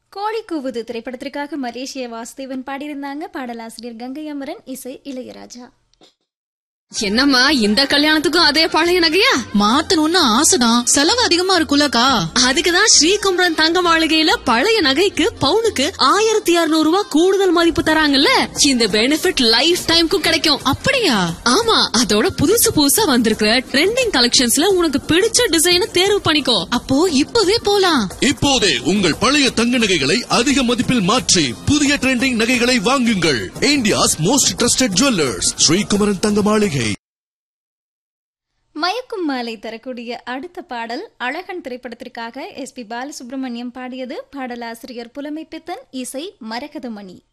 கோழி கூவுது திரைப்படத்திற்காக மலேசிய வாசுதேவன் பாடியிருந்தாங்க பாடலாசிரியர் கங்கை அமரன் இசை இளையராஜா என்னம்மா இந்த கல்யாணத்துக்கும் அதே பழைய நகையா மாத்தணும்னு ஆசைதான் செலவு அதிகமா இருக்குல்லக்கா அதுக்குதான் ஸ்ரீகுமரன் தங்க மாளிகையில பழைய நகைக்கு பவுனுக்கு ஆயிரத்தி இருநூறு ரூபாய் கூடுதல் மதிப்பு தராங்கல்ல இந்த பெனிஃபிட் லைஃப் டைம்க்கும் கிடைக்கும் அப்படியா ஆமா அதோட புதுசு புதுசா வந்திருக்கிற ட்ரெண்டிங் கலெக்ஷன்ஸ்ல உனக்கு பிடிச்ச டிசைனை தேர்வு பண்ணிக்கோ அப்போ இப்பவே போலாம் இப்போதே உங்கள் பழைய தங்க நகைகளை அதிக மதிப்பில் மாற்றி புதிய ட்ரெண்டிங் நகைகளை வாங்குங்கள் India's most trusted jewellers Srikumaran Thanga Maligai மயக்கும் மாலை தரக்கூடிய அடுத்த பாடல் அழகன் திரைப்படத்திற்காக எஸ் பி பாலசுப்ரமணியம் பாடியது பாடலாசிரியர் புலமை பித்தன் இசை மரகதமணி